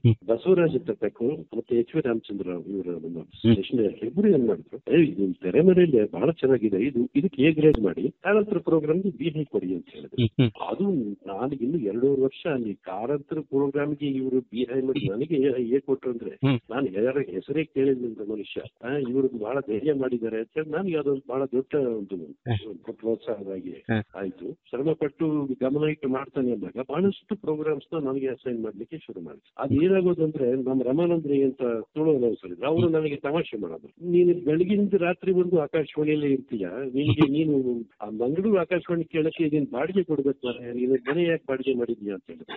ಹ್ಮ್. ಬಸವರಾಜ ತಪ್ಪಕು ಮತ್ತೆ H V Ramachandra Rao ಇವರ ನಮ್ಮ ಸ್ಟೇಷನ್ ಇಬ್ರು ಏನ್ ಮಾಡಿದ್ರು ಏ ಇದು ತೆರೆ ಮನೆಯಲ್ಲಿ ಬಹಳ ಚೆನ್ನಾಗಿದೆ ಇದು ಇದಕ್ಕೆ ಎ ಗ್ರೇಡ್ ಮಾಡಿ ಕಾರಂತರ ಪ್ರೋಗ್ರಾಮ್ಗೆ ಬಿ ಹೈ ಕೊಡಿ ಅಂತ ಹೇಳಿದ್ರು ಹ್ಮ್ ಹ್ಮ್ ಅದು ನಾನು ಇನ್ನು ಎರಡೂವರೆ ವರ್ಷ ಅಲ್ಲಿ ಕಾರಂತರ ಪ್ರೋಗ್ರಾಮ್ಗೆ ಇವರು ಬಿ ಹೈ ಮಾಡಿ ನನಗೆ ಏ ಕೊಟ್ರು ಅಂದ್ರೆ ಹ್ಮ್. ನಾನು ಯಾರ ಹೆಸರೇ ಕೇಳಿದ್ನಂತ ಮನುಷ್ಯ ಇವರು ಬಹಳ ಧೈರ್ಯ ಮಾಡಿದ್ದಾರೆ ಅಂತ ಹೇಳಿ ನನಗೆ ಅದೊಂದು ಬಹಳ ದೊಡ್ಡ ಒಂದು ಪ್ರೋತ್ಸಾಹವಾಗಿ ಹ. ಆಯ್ತು ಶ್ರಮ ಪಟ್ಟು ಗಮನ ಇಟ್ಟು ಮಾಡ್ತಾನೆ ಅಂದಾಗ ಬಹಳಷ್ಟು ಪ್ರೋಗ್ರಾಮ್ಸ್ ನನಗೆ ಅಸೈನ್ ಮಾಡ್ಲಿಕ್ಕೆ ಶುರು ಮಾಡಿದ್ರು ಅದು ಏನಾಗೋದಂದ್ರೆ ನಮ್ಮ ರಮಾನಂದ್ರಿ ಅಂತ ತುಳು ಇದ್ರು ಅವರು ನನಗೆ ತಮಾಷೆ ಮಾಡೋದು ನೀನು ಬೆಳಗಿನಿಂದ ರಾತ್ರಿವರೆಗೂ ಆಕಾಶವಾಣಿಯಲ್ಲೇ ಇರ್ತೀಯ ನಿನಗೆ ನೀನು ಆ ಮಂಗಳೂರು ಆಕಾಶವಾಣಿ ಕೇಳಕ್ಕೆ ನೀನು ಬಾಡಿಗೆ ಕೊಡ್ಬೇಕು ಮಾರ್ರೆ. ನೀನು ಮನೆ ಯಾಕೆ ಬಾಡಿಗೆ ಮಾಡಿದ್ಯಾ ಅಂತ ಹೇಳಿದ್ರೆ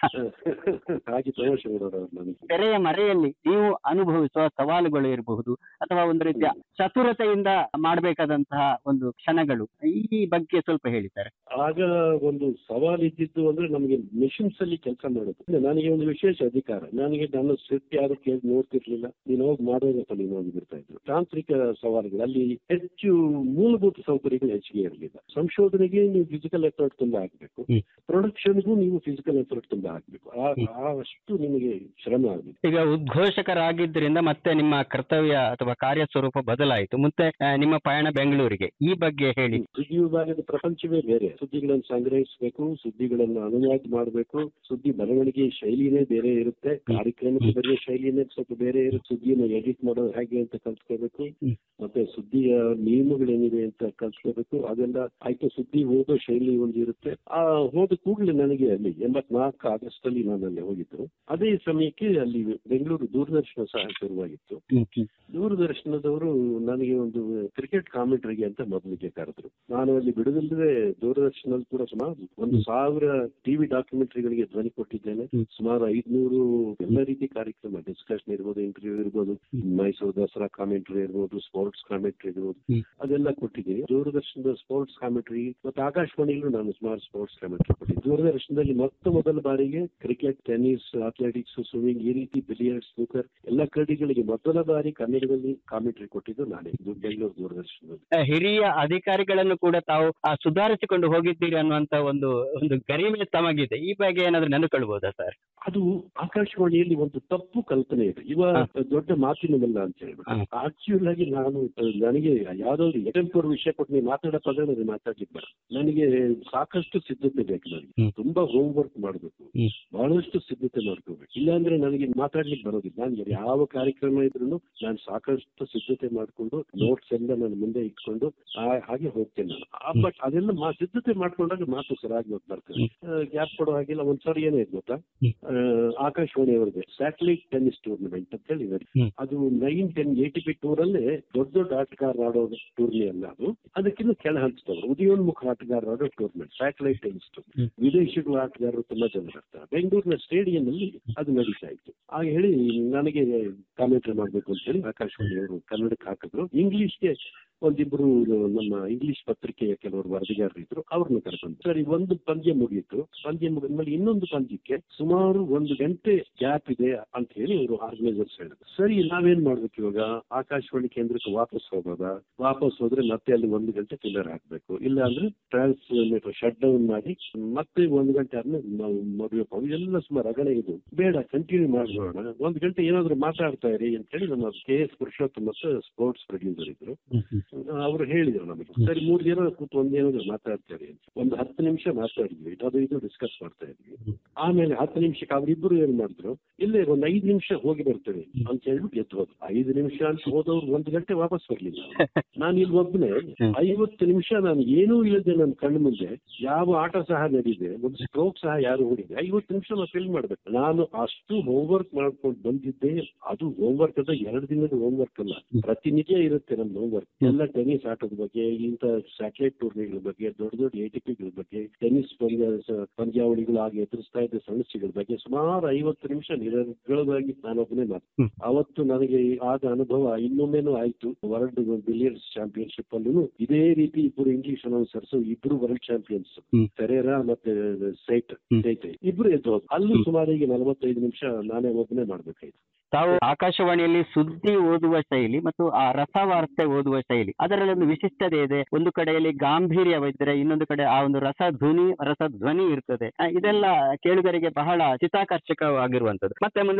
ಹಾಗೆ ತಮಾಷೆ ಮಾಡೋರು ಅವ್ರು ನನಗೆ ತೆರೆಯ ಮರೆಯಲ್ಲಿ ನೀವು ಅನುಭವಿಸುವ ಸವಾಲುಗಳು ಇರಬಹುದು ಅಥವಾ ಒಂದು ರೀತಿಯ ಚತುರತೆಯಿಂದ ಮಾಡಬೇಕಾದಂತಹ ಒಂದು ಕ್ಷಣಗಳು ಈ ಬಗ್ಗೆ ಸ್ವಲ್ಪ ಹೇಳಿದ್ದಾರೆ ಆಗ ಒಂದು ಸವಾಲು ಇದ್ದಿದ್ದು ಅಂದ್ರೆ ನಮಗೆ ಮಿಷನ್ಸ್ ಅಲ್ಲಿ ಕೆಲಸ ಮಾಡೋದು ನನಗೆ ಒಂದು ವಿಶೇಷ ಅಧಿಕಾರ ನನಗೆ ನನ್ನ ಸ್ಕ್ರಿಪ್ಟ್ ಯಾರು ಕೇಳಿ ನೋಡ್ತಿರ್ಲಿಲ್ಲ ನೀನು ಹೋಗಿ ಮಾಡೋದಪ್ಪ ನೀನು ಹೋಗಿ ಬಿಡ್ತಾ ಇದ್ರು ತಾಂತ್ರಿಕ ಸವಾಲುಗಳು ಅಲ್ಲಿ ಹೆಚ್ಚು ಮೂಲಭೂತ ಸೌಕರ್ಯಗಳು ಹೆಚ್ಚಿಗೆ ಇರಲಿಲ್ಲ ಸಂಶೋಧನೆಗೆ ನೀವು ಫಿಸಿಕಲ್ ಎಫರ್ಟ್ ತುಂಬ ಹಾಕ್ಬೇಕು ಹ್ಮ್. ಪ್ರೊಡಕ್ಷನ್ಗೂ ನೀವು ಫಿಸಿಕಲ್ ಎಫರ್ಟ್ ತುಂಬ ಹಾಕ್ಬೇಕು ಆ- ಆ ಅಷ್ಟು ನಿಮಗೆ ಶ್ರಮ ಆಗಿದೆ ಈಗ ಉದ್ಘೋಷಕರಾಗಿದ್ದರಿಂದ ಮತ್ತೆ ನಿಮ್ಮ ಕರ್ತವ್ಯ ಅಥವಾ ಕಾರ್ಯ ಸ್ವರೂಪ ಬದಲಾಯಿತು ಮತ್ತೆ ಆ, ನಿಮ್ಮ ಪಯಣ ಬೆಂಗಳೂರಿಗೆ ಈ ಬಗ್ಗೆ ಹೇಳಿ ಸುದ್ದಿ ವಿಭಾಗದ ಪ್ರಪಂಚವೇ ಬೇರೆ ಸುದ್ದಿಗಳನ್ನು ಸಂಗ್ರಹಿಸಬೇಕು ಸುದ್ದಿಗಳನ್ನು ಅನುವಾದ ಮಾಡಬೇಕು ಸುದ್ದಿ ಬರವಣಿಗೆ ಶೈಲಿನೇ ಬೇರೆ ಇರುತ್ತೆ ಕಾರ್ಯಕ್ರಮಕ್ಕೆ ಬರೆಯೋ ಶೈಲಿನೇ ಸ್ವಲ್ಪ ಬೇರೆ ಇರುತ್ತೆ ಸುದ್ದಿಯನ್ನು ಎಡಿಟ್ ಮಾಡೋದು ಹೇಗೆ ಅಂತ ಕಲ್ತ್ಕೋಬೇಕು ಹ್ಮ್. ಮತ್ತೆ ಸುದ್ದಿಯ ನಿಯಮಗಳೇನಿವೆ ಅಂತ ಕಲ್ತ್ಕೋಬೇಕು ಅದೆಲ್ಲ ಆಯ್ತು ಸುದ್ದಿ ಓದೋ ಶೈಲಿ ಒಂದು ಇರುತ್ತೆ ಆ ಹೋದ ಕೂಡಲೇ ನನಗೆ ಅಲ್ಲಿ ಎಂಬತ್ನಾಲ್ಕು ಆಗಸ್ಟ್ ಅಲ್ಲಿ ನಾನು ಅಲ್ಲಿ ಹೋಗಿದ್ದು ಅದೇ ಸಮಯಕ್ಕೆ ಅಲ್ಲಿ ಬೆಂಗಳೂರು ದೂರದರ್ಶನ ಸಹ ಶುರುವಾಗಿತ್ತು ದೂರದರ್ಶನದವರು ನನಗೆ ಒಂದು ಕ್ರಿಕೆಟ್ ಕಾಮೆಂಟ್ರಿಗೆ ಅಂತ ಮೊದಲಿಗೆ ಕರೆದ್ರು ನಾನು ಅಲ್ಲಿ ಬಿಡುದಿಲ್ಲದೆ ದೂರದರ್ಶನದಲ್ಲಿ ಕೂಡ ಸುಮಾರು ಒಂದು ಸಾವಿರ ಟಿವಿ ಡಾಕ್ಯುಮೆಂಟರಿಗಳಿಗೆ ಧ್ವನಿ ಕೊಟ್ಟಿದ್ದೇನೆ ಹ್ಮ್. ಸುಮಾರು ಐದ್ನೂರು ಎಲ್ಲ ರೀತಿ ಕಾರ್ಯಕ್ರಮ ಡಿಸ್ಕಷನ್ ಇರ್ಬೋದು ಇಂಟರ್ವ್ಯೂ ಇರ್ಬೋದು ಮೈಸೂರು ದಸರಾ ಕಾಮೆಂಟ್ರಿ ಇರ್ಬೋದು ಸ್ಪೋರ್ಟ್ಸ್ ಕಾಮೆಂಟ್ರಿ ಇರ್ಬೋದು ಹ್ಮ್. ಅದೆಲ್ಲ ಕೊಟ್ಟಿದ್ದೀನಿ ದೂರದರ್ಶನದ ಸ್ಪೋರ್ಟ್ಸ್ ಕಾಮೆಂಟ್ರಿ ಮತ್ತೆ ಆಕಾಶವಾಣಿಯಲ್ಲೂ ನಾನು ಸುಮಾರು ಸ್ಪೋರ್ಟ್ಸ್ ಕಾಮೆಂಟ್ರಿ ಕೊಟ್ಟಿದ್ದೀನಿ ದೂರದರ್ಶನದಲ್ಲಿ ಮೊತ್ತ ಮೊದಲ ಬಾರಿಗೆ ಕ್ರಿಕೆಟ್ ಟೆನ್ನಿಸ್ ಅಥ್ಲೆಟಿಕ್ಸ್ ಸ್ವಿಮ್ಮಿಂಗ್ ಈ ರೀತಿ ಬಿಲಿಯರ್ಡ್ಸ್ ಸ್ನೂಕರ್ ಎಲ್ಲ ಕ್ರೀಡೆಗಳಿಗೆ ಮೊದಲ ಬಾರಿ ಕನ್ನಡದಲ್ಲಿ ಕಾಮೆಂಟ್ರಿ ಕೊಟ್ಟಿದ್ದು ನಾನೇ ಇದು ಬೆಂಗಳೂರು ದೂರದರ್ಶನದಲ್ಲಿ ಆ, ಹಿರಿಯ ಅಧಿಕಾರಿಗಳನ್ನು ಕೂಡ ತಾವು ಆ, ಸುಧಾರಿಸಿಕೊಂಡು ಹೋಗಿದ್ದೀರಿ ಅನ್ನುವಂತ ಒಂದು ಒಂದು ಗರಿಮೆ ತಮಗಿದೆ ಈ ಬಗ್ಗೆ ಏನಾದ್ರು ನೆನಕೊಳ್ಬಹುದಾ ಸರ್ ಅದು ಆಕಾಶವಾಣಿಯಲ್ಲಿ ಒಂದು ತಪ್ಪು ಕಲ್ಪನೆ ಇದೆ ಇವ ದೊಡ್ಡ ಮಾತಿನವಲ್ಲ ಅಂತ ಹೇಳ್ಬಿಟ್ಟು ಹ. ಆಕ್ಚುಲ್ ಆಗಿ ನಾನು ಅಹ್, ನನಗೆ ಯಾವ್ದಾದ್ರು ಎಟೆಂಪರ್ ವಿಷಯ ಕೊಟ್ಟು ನೀವು ಮಾತಾಡೋ ಪದ ನನಗೆ ಮಾತಾಡ್ಲಿಕ್ಕೆ ಬರ ನನಗೆ ಸಾಕಷ್ಟು ಸಿದ್ಧತೆ ಬೇಕು ನನಗೆ ಹ್ಮ್. ತುಂಬಾ ಹೋಮ್ ವರ್ಕ್ ಮಾಡಬೇಕು ಹ್ಮ್. ಬಹಳಷ್ಟು ಸಿದ್ಧತೆ ಮಾಡ್ಕೋಬೇಕು ಇಲ್ಲಾಂದ್ರೆ ನನಗೆ ಮಾತಾಡ್ಲಿಕ್ಕೆ ಬರೋದಿಲ್ಲ ನಾನು ಯಾವ ಕಾರ್ಯಕ್ರಮ ಇದ್ರೂ ನಾನು ಸಾಕಷ್ಟು ಸಿದ್ಧತೆ ಮಾಡ್ಕೊಂಡು ನೋಟ್ಸ್ ಎಲ್ಲ ನಾನು ಮುಂದೆ ಇಟ್ಕೊಂಡು ಆ- ಹಾಗೆ ಹೋಗ್ತೇನೆ ನಾನು ಬಟ್ ಅದೆಲ್ಲ ಮಾ ಸಿದ್ಧತೆ ಮಾಡ್ಕೊಂಡಾಗ ಮಾತು ಸರಿಯಾಗಿ ಬರ್ತದೆ ಗ್ಯಾಪ್ ಕೊಡೋ ಹಾಗಿಲ್ಲ ಒಂದ್ಸರಿ ಏನಾಯ್ತು ಗೊತ್ತಾ ಹ್ಮ್. ಆ, ಆಕಾಶವಾಣಿ ಅವರದ್ದು ಸ್ಯಾಟಲೈಟ್ ಟೆನ್ನಿಸ್ ಟೂರ್ನಮೆಂಟ್ ಅಂತ ಹೇಳಿ ಇದೆ. ಹ್ಮ್. ಅದು nine ten A T P tour ಅಲ್ಲೇ ದೊಡ್ಡ ದೊಡ್ಡ ಆಟಗಾರರು ಆಡೋ ಟೂರ್ನಿ ಅಲ್ಲ ಅದು ಅದಕ್ಕಿಂತ ಕೆಳ ಹಂತದವರು ಉದಯೋನ್ಮುಖ ಆಟಗಾರರು ಆಡೋ ಟೂರ್ನಮೆಂಟ್ ಸ್ಯಾಟಲೈಟ್ ಟೆನ್ನಿಸ್ ಟೂರ್ ಹ್ಮ್. ವಿದೇಶಿಗಳ ಆಟಗಾರರು ತುಂಬಾ ಜನ ಇರ್ತಾರೆ ಬೆಂಗಳೂರಿನ ಸ್ಟೇಡಿಯಂ ಅಲ್ಲಿ ಅದು ನಡೀತಾ ಇತ್ತು ಆಗ ಹೇಳಿ ನನಗೆ ಕಾಮೆಂಟ್ರಿ ಮಾಡ್ಬೇಕು ಅಂತ ಹೇಳಿ ಆಕಾಶವಾಣಿ ಅವರು ಕನ್ನಡಕ್ಕೆ ಹಾಕಿದ್ರು ಇಂಗ್ಲಿಷ್ಗೆ ಒಂದಿಬ್ರು ನಮ್ಮ ಇಂಗ್ಲಿಷ್ ಪತ್ರಿಕೆಯ ಕೆಲವರು ವರದಿಗಾರರು ಇದ್ರು ಅವ್ರನ್ನ ಕರ್ಕೊಂಡು ಸರಿ ಒಂದು ಪಂದ್ಯ ಮುಗೀತು ಪಂದ್ಯ ಮುಗಿದ್ಮೇಲೆ ಇನ್ನೊಂದು ಪಂದ್ಯಕ್ಕೆ ಸುಮಾರು ಒಂದು ಗಂಟೆ ಗ್ಯಾಪ್ ಇದೆ ಅಂತ ಹೇಳಿ ಅವರು ಆರ್ಗನೈಸರ್ಸ್ ಹೇಳಿದ್ರು ಸರಿ ನಾವೇನ್ ಮಾಡ್ಬೇಕು ಇವಾಗ ಆಕಾಶವಾಣಿ ಕೇಂದ್ರಕ್ಕೆ ವಾಪಸ್ ಹೋಗೋದಾ ವಾಪಸ್ ಹೋದ್ರೆ ಮತ್ತೆ ಅಲ್ಲಿ ಒಂದು ಗಂಟೆ ಫಿಲ್ಲರ್ ಹಾಕ್ಬೇಕು ಇಲ್ಲ ಅಂದ್ರೆ ಟ್ರಾನ್ಸ್ಮಿಟರ್ ಶಟ್ ಡೌನ್ ಮಾಡಿ ಮತ್ತೆ ಒಂದು ಗಂಟೆ ಆದ್ಮೇಲೆ ನಾವು ಮದುವೆ ಎಲ್ಲ ಸುಮಾರು ರಗಳೆ ಇದು ಬೇಡ ಕಂಟಿನ್ಯೂ ಮಾಡ್ಬೋಣ ಒಂದು ಗಂಟೆ ಏನಾದ್ರು ಮಾತಾಡ್ತಾ ಇರಿ ಅಂತ ಹೇಳಿ ನಮ್ಮ ಕೆ ಎಸ್ ಪುರುಷೋತ್ತಮ ಮತ್ತು ಸ್ಪೋರ್ಟ್ಸ್ ಪ್ರೊಡ್ಯೂಸರ್ ಇದ್ರು ಅವರು ಹೇಳಿದ್ರು ನಮಗೆ ಸರಿ ಮೂರು ಜನ ಕೂತು ಒಂದೇನಾದ್ರು ಮಾತಾಡ್ತಾರೆ ಅಂತ ಒಂದು ಹತ್ತು ನಿಮಿಷ ಮಾತಾಡಿದ್ವಿ ಅದು ಇದು ಡಿಸ್ಕಸ್ ಮಾಡ್ತಾ ಇದ್ವಿ ಆಮೇಲೆ ಹತ್ತು ನಿಮಿಷಕ್ಕೆ ಅವರಿಬ್ಬರು ಏನ್ ಮಾಡಿದ್ರು ಇಲ್ಲೇ ಒಂದು ಐದು ನಿಮಿಷ ಹೋಗಿ ಬರ್ತೇವೆ ಅಂತ ಹೇಳ್ಬಿಟ್ಟು ಎದ್ದು ಹೋದ್ರು ಐದು ನಿಮಿಷ ಅಂತ ಹೋದವ್ರು ಒಂದು ಗಂಟೆ ವಾಪಸ್ ಬರ್ಲಿಲ್ಲ ನಾನು ಇಲ್ಲಿ ಒಬ್ಬನೇ ಐವತ್ತು ನಿಮಿಷ ನಾನು ಏನೂ ಇಲ್ಲದೆ ನನ್ನ ಕಣ್ಣು ಮುಂದೆ ಯಾವ ಆಟ ಸಹ ನಡೀದೆ ಒಂದು ಸ್ಟ್ರೋಕ್ ಸಹ ಯಾರು ಹೊಡಿದೆ ಐವತ್ತು ನಿಮಿಷ ನಾವು ಫಿಲ್ ಮಾಡ್ಬೇಕು ನಾನು ಅಷ್ಟು ಹೋಮ್ವರ್ಕ್ ಮಾಡ್ಕೊಂಡು ಬಂದಿದ್ದೆ ಅದು ಹೋಮ್ವರ್ಕ್ ಅಂತ ಎರಡು ದಿನದ ಹೋಮ್ವರ್ಕ್ ಅಲ್ಲ ಪ್ರತಿನಿತ್ಯ ಇರುತ್ತೆ ನಮ್ದು ಹೋಮ್ವರ್ಕ್ ಎಲ್ಲ ಟೆನ್ನಿಸ್ ಆಟದ ಬಗ್ಗೆ ಇಂಥ ಸ್ಯಾಟಲೈಟ್ ಟೂರ್ನಿಗಳ ಬಗ್ಗೆ ದೊಡ್ಡ ದೊಡ್ಡ ಎ ಟಿ ಪಿಗಳ ಬಗ್ಗೆ ಟೆನ್ನಿಸ್ ಪಂದ್ಯ ಸ- ಪಂದ್ಯಾವಳಿಗಳು ಆಗಿ ಎದುರಿಸ್ತಾ ಇದ್ದ ಸಮಸ್ಯೆಗಳ ಬಗ್ಗೆ ಸುಮಾರು ಐವತ್ತು ನಿಮಿಷ ನಿರರ್ಗಳವಾಗಿ ನಾನೊಬ್ಬನೇ ಮಾತು ಹ್ಮ್. ಅವತ್ತು ನನಗೆ ಆದ ಅನುಭವ ಇನ್ನೊಮ್ಮೆನೂ ಆಯ್ತು ವರ್ಲ್ಡ್ ಬಿಲಿಯರ್ಡ್ಸ್ ಚಾಂಪಿಯನ್ಶಿಪ್ ಅಲ್ಲೂ ಇದೇ ರೀತಿ ಇಬ್ಬರು ಇಂಗ್ಲಿಷ್ ಅನೌನ್ಸರ್ಸ್ ಇಬ್ರು ವರ್ಲ್ಡ್ ಚಾಂಪಿಯನ್ಸ್ ಹ್ಮ್. ಫೆರೇರಾ ಮತ್ತೆ ಸೈಟ್ ಹ್ಮ್. ಸೈಟ್ ಇಬ್ರು ಎದ್ದು ಹೋದ್ರು. ಅಲ್ಲೂ ಸುಮಾರು ಈಗ ನಲವತ್ತೈದು ನಿಮಿಷ ನಾನೇ ಒಬ್ಬನೇ ಮಾಡ್ಬೇಕಾಯ್ತು ತಾವು ಆಕಾಶವಾಣಿಯಲ್ಲಿ ಸುದ್ದಿ ಓದುವ ಶೈಲಿ ಮತ್ತು ಆ ರಸವಾರ್ತೆ ಓದುವ ಶೈಲಿ ಅದರಲ್ಲಿ ಒಂದು ವಿಶಿಷ್ಟತೆ ಇದೆ ಒಂದು ಕಡೆಯಲ್ಲಿ ಗಾಂಭೀರ್ಯವಿದ್ದರೆ ಇನ್ನೊಂದು ಕಡೆ ಆ ಒಂದು ರಸ ಧ್ವನಿ ರಸ ಧ್ವನಿ ಇರ್ತದೆ ಆ, ಇದೆಲ್ಲ ಕೇಳುಗರಿಗೆ ಬಹಳ ಚಿತ್ತಾಕರ್ಷಕವಾಗಿರುವಂತದ್ದು ಮತ್ತೆ ಮುಂದೆ